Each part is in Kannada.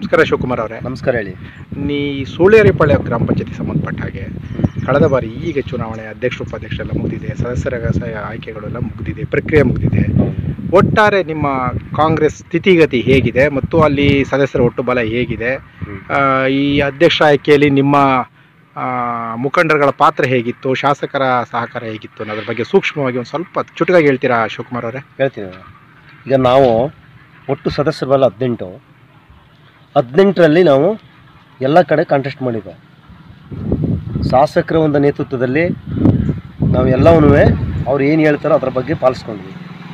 ನಮಸ್ಕಾರ ಶಿವಕುಮಾರ್ ಅವರೇ ನಮಸ್ಕಾರ ಹೇಳಿ ನೀ ಸೂಳ್ಯರಿಪಾಳ್ಯ ಗ್ರಾಮ ಪಂಚಾಯತಿ ಸಂಬಂಧಪಟ್ಟ ಹಾಗೆ ಕಳೆದ ಬಾರಿ ಈಗ ಚುನಾವಣೆ ಅಧ್ಯಕ್ಷ ಉಪಾಧ್ಯಕ್ಷ ಎಲ್ಲ ಮುಗಿದಿದೆ ಸದಸ್ಯರ ಸ- ಆಯ್ಕೆಗಳೆಲ್ಲ ಮುಗಿದಿದೆ ಪ್ರಕ್ರಿಯೆ ಮುಗಿದಿದೆ ಒಟ್ಟಾರೆ ನಿಮ್ಮ ಕಾಂಗ್ರೆಸ್ ಸ್ಥಿತಿಗತಿ ಹೇಗಿದೆ ಮತ್ತು ಅಲ್ಲಿ ಸದಸ್ಯರ ಒಟ್ಟು ಬಲ ಹೇಗಿದೆ ಆ, ಈ ಅಧ್ಯಕ್ಷ ಆಯ್ಕೆಯಲ್ಲಿ ನಿಮ್ಮ ಆ, ಮುಖಂಡರುಗಳ ಪಾತ್ರ ಹೇಗಿತ್ತು ಶಾಸಕರ ಸಹಕಾರ ಹೇಗಿತ್ತು ಅನ್ನೋದ್ರ ಬಗ್ಗೆ ಸೂಕ್ಷ್ಮವಾಗಿ ಒಂದು ಸ್ವಲ್ಪ ಚುಟುಕಾಗಿ ಹೇಳ್ತೀರಾ ಶಿವಕುಮಾರ್ ಅವರೇ ಹೇಳ್ತೀನಿ ನಾನು. ಈಗ ನಾವು ಒಟ್ಟು ಸದಸ್ಯರ ಬಲ ಹದಿನೆಂಟು ಹದಿನೆಂಟರಲ್ಲಿ ನಾವು ಎಲ್ಲ ಕಡೆ ಕಾಂಟೆಸ್ಟ್ ಮಾಡಿದ್ದೆ ಶಾಸಕರ ಒಂದು ನೇತೃತ್ವದಲ್ಲಿ ನಾವು ಎಲ್ಲವನ್ನೂ ಅವ್ರು ಏನು ಹೇಳ್ತಾರೋ ಅದ್ರ ಬಗ್ಗೆ ಪಾಲಿಸ್ಕೊಂಡ್ವಿ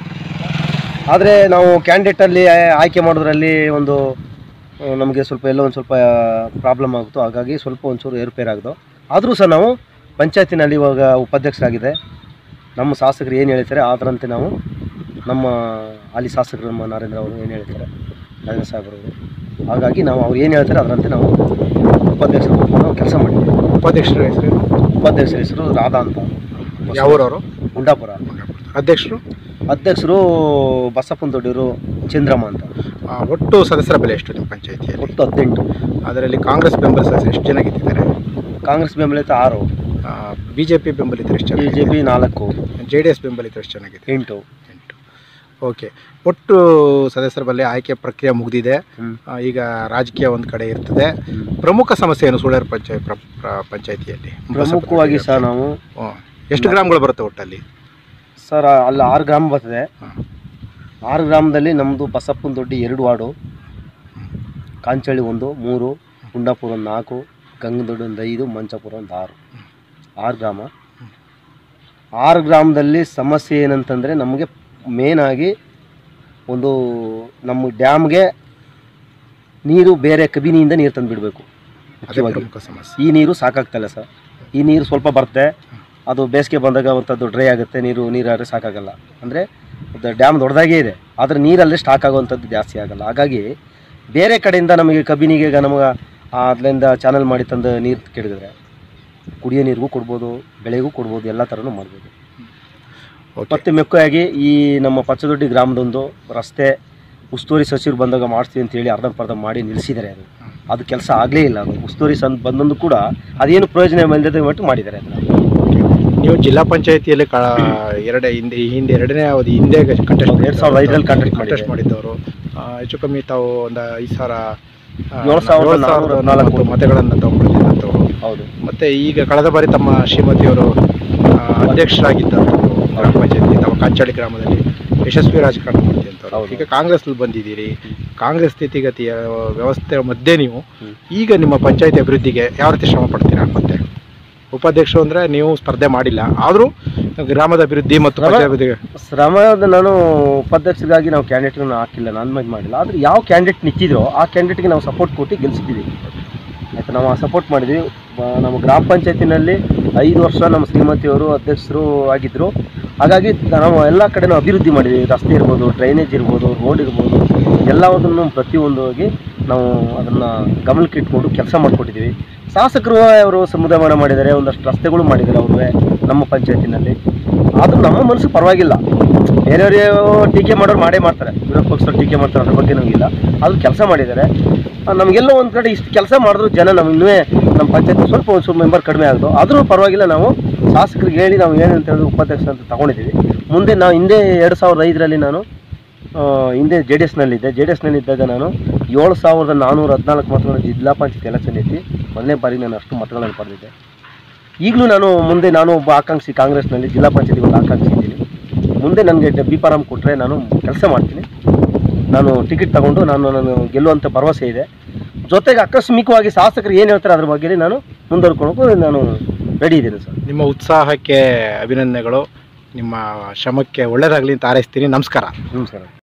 ಆದರೆ ನಾವು ಕ್ಯಾಂಡಿಡೇಟಲ್ಲಿ ಆಯ್ಕೆ ಮಾಡೋದ್ರಲ್ಲಿ ಒಂದು ನಮಗೆ ಸ್ವಲ್ಪ ಎಲ್ಲೋ ಒಂದು ಸ್ವಲ್ಪ ಪ್ರಾಬ್ಲಮ್ ಆಗುತ್ತೋ ಹಾಗಾಗಿ ಸ್ವಲ್ಪ ಒಂಚೂರು ಏರುಪೇರಾಗ್ದು ಆದರೂ ಸಹ ನಾವು ಪಂಚಾಯತಿನಲ್ಲಿ ಇವಾಗ ಉಪಾಧ್ಯಕ್ಷರಾಗಿದೆ ನಮ್ಮ ಶಾಸಕರು ಏನು ಹೇಳ್ತಾರೆ ಅದರಂತೆ ನಾವು ನಮ್ಮ ಹಾಲಿ ಶಾಸಕರು ನಮ್ಮ ನರೇಂದ್ರ ಅವರು ಏನು ಹೇಳ್ತಾರೆ ನರೇಂದ್ರ ಸಾಹೇಬರವರು ಹಾಗಾಗಿ ನಾವು ಅವ್ರು ಏನು ಹೇಳ್ತಾರೆ ಅದರಂತೆ ನಾವು ಉಪಾಧ್ಯಕ್ಷರು ನಾವು ಕೆಲಸ ಮಾಡಿದ್ವಿ ಉಪಾಧ್ಯಕ್ಷರ ಹೆಸರು ಉಪಾಧ್ಯಕ್ಷರ ಹೆಸರು ರಾಧಾ ಅಂತ ಯಾವೂರವರು ಗುಂಡಾಪುರ ಅಧ್ಯಕ್ಷರು ಅಧ್ಯಕ್ಷರು ಬಸಪ್ಪನ ದೊಡ್ಡವರು ಚಂದ್ರಮ್ಮ ಅಂತ ಆ, ಒಟ್ಟು ಸದಸ್ಯರ ಬೆಲೆ ಎಷ್ಟು ನಿಮ್ಮ ಪಂಚಾಯತಿಯಲ್ಲಿ ಒಟ್ಟು ಹದಿನೆಂಟು ಅದರಲ್ಲಿ ಕಾಂಗ್ರೆಸ್ ಬೆಂಬಲ ಸದಸ್ಯರು ಎಷ್ಟು ಜನ ಗೆದ್ದಿದ್ದಾರೆ ಕಾಂಗ್ರೆಸ್ ಬೆಂಬಲಿತ ಆರು ಬಿ ಜೆ ಪಿ ಬೆಂಬಲಿತರು ಎಷ್ಟು ಬಿ ಜನ ಜೆ ಪಿ ನಾಲ್ಕು ಜೆ ಡಿ ಎಸ್ ಬೆಂಬಲಿತರು ಎಷ್ಟು ಚೆನ್ನಾಗಿದೆ ಎಂಟು ಎಂಟು ಓಕೆ ಒಟ್ಟು ಸದಸ್ಯರ ಬಲ್ಲೆ ಆಯ್ಕೆ ಪ್ರಕ್ರಿಯೆ ಮುಗಿದಿದೆ ಹ್ಮ್. ಆ, ಈಗ ರಾಜಕೀಯ ಒಂದು ಕಡೆ ಇರ್ತದೆ ಹ್ಮ್. ಪ್ರಮುಖ ಸಮಸ್ಯೆ ಏನು ಸುಳ್ಯರ್ ಪಂಚಾಯತ್ ಪ್ರ- ಪ್ರ- ಪಂಚಾಯತಿಯಲ್ಲಿ ಪ್ರಮುಖವಾಗಿ ಸಹ ನಾವು ಹ್ಮ್. ಎಷ್ಟು ಗ್ರಾಮಗಳು ಬರುತ್ತೆ ಒಟ್ಟಲ್ಲಿ ಸರ್ ಅಲ್ಲಿ ಆರು ಗ್ರಾಮ ಬರ್ತದೆ ಹಾಂ. ಆರು ಗ್ರಾಮದಲ್ಲಿ ನಮ್ಮದು ಬಸಪ್ಪನ ದೊಡ್ಡಿ ಎರಡು ವಾರ್ಡು ಕಾಂಚಳ್ಳಿ ಒಂದು ಮೂರು ಗುಂಡಾಪುರ ಒಂದು ನಾಲ್ಕು ಗಂಗದೊಡ್ಡಿ ಒಂದು ಐದು ಮಂಚಾಪುರ ಒಂದು ಆರು ಆರು ಗ್ರಾಮ ಆರು ಗ್ರಾಮದಲ್ಲಿ ಸಮಸ್ಯೆ ಏನಂತಂದರೆ ನಮಗೆ ಮೇನಾಗಿ ಒಂದು ನಮ್ಮ ಡ್ಯಾಮ್ಗೆ ನೀರು ಬೇರೆ ಕಬಿನಿಯಿಂದ ನೀರು ತಂದು ಬಿಡಬೇಕು ಅದೇ ಮುಖ್ಯವಾಗಿ ಪ್ರಮುಖ ಸಮಸ್ಯೆ ಈ ನೀರು ಸಾಕಾಗ್ತಾಯಿಲ್ಲ ಸರ್ ಈ ನೀರು ಸ್ವಲ್ಪ ಬರುತ್ತೆ ಅದು ಬೇಸಿಗೆ ಬಂದಾಗ ಒಂಥದ್ದು ಡ್ರೈ ಆಗುತ್ತೆ ನೀರು ನೀರಾದ್ರೆ ಸಾಕಾಗಲ್ಲ ಅಂದರೆ ಡ್ಯಾಮ್ ದೊಡ್ಡದಾಗೇ ಇದೆ ಆದರೆ ನೀರಲ್ಲಿ ಸ್ಟಾಕ್ ಆಗುವಂಥದ್ದು ಜಾಸ್ತಿ ಆಗಲ್ಲ ಹಾಗಾಗಿ ಬೇರೆ ಕಡೆಯಿಂದ ನಮಗೆ ಕಬಿನಿಗೆ ಈಗ ನಮಗೆ ಅದರಿಂದ ಚಾನಲ್ ಮಾಡಿ ತಂದು ನೀರು ಕೆಡಗಿದ್ರೆ ಕುಡಿಯೋ ನೀರಿಗೂ ಕೊಡ್ಬೋದು ಬೆಳೆಗೂ ಕೊಡ್ಬೋದು ಎಲ್ಲ ಥರನೂ ಮಾಡ್ಬೋದು ಓಕೆ ಮತ್ತು ಮುಖ್ಯವಾಗಿ ಈ ನಮ್ಮ ಪಚ್ಚದೊಡ್ಡಿ ಗ್ರಾಮದೊಂದು ರಸ್ತೆ ಉಸ್ತುವಾರಿ ಸಚಿವರು ಬಂದಾಗ ಮಾಡ್ತೀವಿ ಅಂತೇಳಿ ಅರ್ಧಂಪರ್ಧ ಮಾಡಿ ನಿಲ್ಲಿಸಿದ್ದಾರೆ ಅದು ಅದು ಕೆಲಸ ಆಗಲೇ ಇಲ್ಲ ಅದು ಉಸ್ತುವಾರಿ ಸಂ ಬಂದೊಂದು ಕೂಡ ಅದೇನು ಪ್ರಯೋಜನ ಇಲ್ಲದೆ ಮಟ್ಟು ಮಾಡಿದ್ದಾರೆ ಅದನ್ನು ನೀವು ಜಿಲ್ಲಾ ಪಂಚಾಯತಿಯಲ್ಲಿ ಕ ಎರಡೇ ಹಿಂದೆ ಈ ಹಿಂದೆ ಎರಡನೇ ಅವಧಿ ಹಿಂದೆ ಕಂಟೆಸ್ಟ್ ಹೌದು, ಎರಡ್ ಸಾವಿರದ ಐದರಲ್ಲಿ contest ಕಂಟೆಸ್ಟ್ ಮಾಡಿದ್ದವರು ಆ, ಹೆಚ್ಚು ಕಮ್ಮಿ ತಾವು ಒಂದು ಐದು ಸಾವಿರ ಆ, ಏಳು ಸಾವಿರದ ಏಳು ಸಾವಿರದ ನಾಲ್ಕು ನಾಲ್ಕು ಮತಗಳನ್ನು ತಗೊಂಡಿದ್ದಂಥವ್ರು ಹೌದು ಮತ್ತೆ ಈಗ ಕಳೆದ ಬಾರಿ ತಮ್ಮ ಶ್ರೀಮತಿಯವರು ಆ, ಅಧ್ಯಕ್ಷರಾಗಿದ್ದರು ಗ್ರಾಮ ಪಂಚಾಯತಿ ತಮ್ಮ ಕಾಂಚಾಳಿ ಗ್ರಾಮದಲ್ಲಿ ಯಶಸ್ವಿ ರಾಜಕಾರಣ ಮಾಡ್ತಿದ್ದವರು ಹೌದು. ಈಗ ಕಾಂಗ್ರೆಸ್ನಲ್ಲಿ ಬಂದಿದ್ದೀರಿ ಕಾಂಗ್ರೆಸ್ ಸ್ಥಿತಿಗತಿಯ ವ್ಯವಸ್ಥೆ ಮಧ್ಯೆ ನೀವು ಹ್ಮ್. ಈಗ ನಿಮ್ಮ ಪಂಚಾಯತಿ ಅಭಿವೃದ್ಧಿಗೆ ಯಾವ ರೀತಿ ಶ್ರಮ ಪಡ್ತೀರಾ ಮತ್ತೆ ಉಪಾಧ್ಯಕ್ಷರು ಅಂದರೆ ನೀವು ಸ್ಪರ್ಧೆ ಮಾಡಿಲ್ಲ ಆದರೂ ಗ್ರಾಮದ ಅಭಿವೃದ್ಧಿ ಮತ್ತು ಶ್ರಮ- ಪಂಚಾಯತ್ ಅಭಿವೃದ್ಧಿಗೆ ಶ್ರಮದ ನಾನು ಉಪಾಧ್ಯಕ್ಷರಿಗಾಗಿ ನಾವು ಕ್ಯಾಂಡಿಡೇಟ್ನ ಹಾಕಿಲ್ಲ ನಾನು ಮೇಲೆ ಮಾಡಿಲ್ಲ ಆದರೆ ಯಾವ ಕ್ಯಾಂಡಿಡೇಟ್ ನಿಂತಿದ್ರೋ ಆ ಕ್ಯಾಂಡಿಡೇಟ್ಗೆ ನಾವು ಸಪೋರ್ಟ್ ಕೊಟ್ಟು ಗೆಲ್ಲಿಸಿದ್ದೀವಿ ಆಯಿತಾ ನಾವು ಸಪೋರ್ಟ್ ಮಾಡಿದ್ವಿ ಬ- ನಮ್ಮ ಗ್ರಾಮ ಪಂಚಾಯತಿನಲ್ಲಿ ಐದು ವರ್ಷ ನಮ್ಮ ಶ್ರೀಮತಿಯವರು ಅಧ್ಯಕ್ಷರು ಆಗಿದ್ದರು ಹಾಗಾಗಿ ನಾವು ಎಲ್ಲ ಕಡೆನೂ ಅಭಿವೃದ್ಧಿ ಮಾಡಿದ್ವಿ ರಸ್ತೆ ಇರ್ಬೋದು ಡ್ರೈನೇಜ್ ಇರ್ಬೋದು ರೋಡ್ ಇರ್ಬೋದು ಎಲ್ಲದನ್ನು ಪ್ರತಿಯೊಂದಾಗಿ ನಾವು ಅದನ್ನು ಗಮನಕ್ಕೆ ಇಟ್ಕೊಂಡು ಕೆಲಸ ಮಾಡಿಕೊಟ್ಟಿದ್ದೀವಿ ಶಾಸಕರು ಅವರು ಸಮುದಾಯ ಮಾಡಿದ್ದಾರೆ ಒಂದಷ್ಟು ರಸ್ತೆಗಳು ಮಾಡಿದ್ದಾರೆ ಅವರು ನಮ್ಮ ಪಂಚಾಯತಿನಲ್ಲಿ ಆದರೂ ನಮ್ಮ ಮನಸ್ಸು ಪರವಾಗಿಲ್ಲ ಬೇರೆಯವರು ಟೀಕೆ ಮಾಡೋರು ಮಾಡೇ ಮಾಡ್ತಾರೆ ವಿರೋಧ ಪಕ್ಷದವ್ರು ಟೀಕೆ ಮಾಡ್ತಾರೆ ಅದ್ರ ಬಗ್ಗೆ ನಮಗಿಲ್ಲ ಆದರೂ ಕೆಲಸ ಮಾಡಿದ್ದಾರೆ ಆ, ನಮಗೆಲ್ಲ ಒಂದು ಕಡೆ ಇಷ್ಟು ಕೆಲಸ ಮಾಡಿದ್ರು ಜನ ನಮ್ಮ ಇನ್ನೂ ನಮ್ಮ ಪಂಚಾಯತ್ ಸ್ವಲ್ಪ ಒಂದು ಸ್ವಲ್ಪ ಮೆಂಬರ್ ಕಡಿಮೆ ಆಗೋದು ಆದರೂ ಪರವಾಗಿಲ್ಲ ನಾವು ಶಾಸಕರಿಗೆ ಹೇಳಿ ನಾವು ಏನು ಅಂತ ಹೇಳಿದ್ರೆ ಉಪಾಧ್ಯಕ್ಷ ಅಂತ ತಗೊಂಡಿದ್ದೀವಿ ಮುಂದೆ ನಾವು ಹಿಂದೆ ಎರಡು ಸಾವಿರದ ಐದರಲ್ಲಿ ನಾನು ಆ, ಹಿಂದೆ ಜೆ ಡಿ ಎಸ್ನಲ್ಲಿದ್ದೆ ಜೆ ಡಿ ಎಸ್ನಲ್ಲಿ ಇದ್ದಾಗ ನಾನು ಏಳು ಸಾವಿರದ ನಾನ್ನೂರ ಹದಿನಾಲ್ಕು ಮತಗಳನ್ನು ಜಿಲ್ಲಾ ಪಂಚಾಯತ್ ಎಲೆಕ್ಷನ್ ಎತ್ತಿ ಮೊದಲನೇ ಬಾರಿ ನಾನು ಅಷ್ಟು ಮತಗಳನ್ನು ಪಡೆದಿದ್ದೆ ಈಗಲೂ ನಾನು ಮುಂದೆ ನಾನು ಒಬ್ಬ ಆಕಾಂಕ್ಷಿ ಕಾಂಗ್ರೆಸ್ನಲ್ಲಿ ಜಿಲ್ಲಾ ಪಂಚಾಯತಿ ಒಂದು ಆಕಾಂಕ್ಷಿ ಇದ್ದೀನಿ ಮುಂದೆ ನನಗೆ ಬಿ ಫಾರಂ ಕೊಟ್ಟರೆ ನಾನು ಕೆಲಸ ಮಾಡ್ತೀನಿ ನಾನು ಟಿಕೆಟ್ ತಗೊಂಡು ನಾನು ನಾನು ಗೆಲ್ಲುವಂಥ ಭರವಸೆ ಇದೆ ಜೊತೆಗೆ ಆಕಸ್ಮಿಕವಾಗಿ ಶಾಸಕರು ಏನು ಹೇಳ್ತಾರೆ ಅದ್ರ ಬಗ್ಗೆ ನಾನು ಮುಂದುವರ್ಕೊಳಕ್ಕೂ ನಾನು ರೆಡಿ ಇದ್ದೀನಿ ಸರ್ ನಿಮ್ಮ ಉತ್ಸಾಹಕ್ಕೆ ಅಭಿನಂದನೆಗಳು ನಿಮ್ಮ ಶ್ರಮಕ್ಕೆ ಒಳ್ಳೆಯದಾಗಲಿ ಅಂತ ಹಾರೈಸ್ತೀನಿ ನಮಸ್ಕಾರ ನಮಸ್ಕಾರ